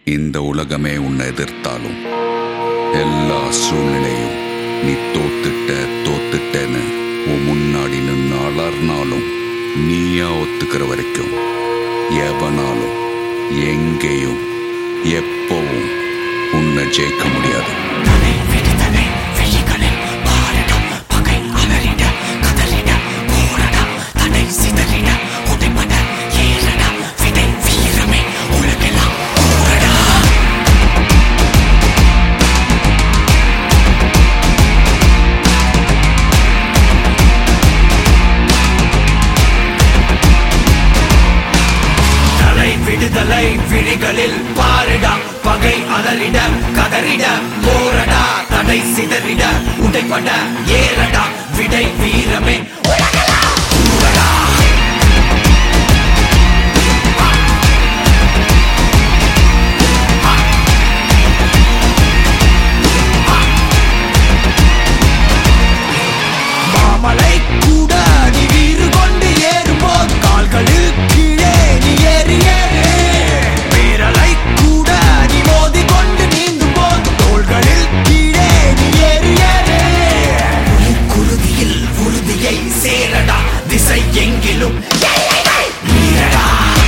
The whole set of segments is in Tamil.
இந்த உலகமே உன்னை எதிர்த்தாலும் எல்லா சூழ்நிலையும் நீ தோத்துட்ட தோத்துட்டேன்னு உன் முன்னாடி நின்று அலர்னாலும் நீயா ஒத்துக்கிற வரைக்கும் எவனாலும் எங்கேயும் எப்பவும் உன்னை ஜெயிக்க முடியாது தலை வெடித்தலை வெள்ளிகளில் பாரிட பகை அலறிட கதறிட போரட தடை சிதறிட உடைபட ஏறட விடை வீரமே உலகெல்லாம் போரடா தலை விடுதலை விழிகளில் பாரிட பகை அலறிட கதறிட போரடா தடை சிதறிட உடைபட ஏறடா விடை வீரமே உலகெல்லாம் போரடா மாமலை கூட நீ வீறு கொண்டு ஏறும்போது கால்களில் கீழே நீ ஏறி ஏறு பேரலை கூட நீ மோதி கொண்டு நீந்தும் போது தோள்களில் கீழே நீ ஏறி ஏறு குருதியில் உறுதியை சேரடா திசை எங்கிலும் எல்லைகள் மீறடா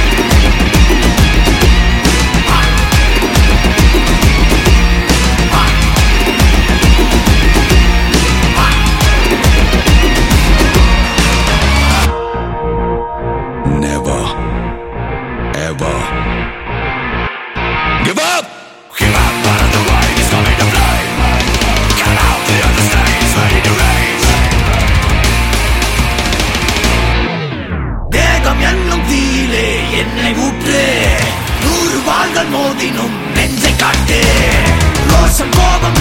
Never, ever give up. Give up, but the right is coming to play. Get out, the other stage ready to race. தேகம் என்னும் தீயிலே என்னை ஊற்று நூறு வாள்கள் மோதினும் நெஞ்சை காட்டு ரோஷம் கோபம்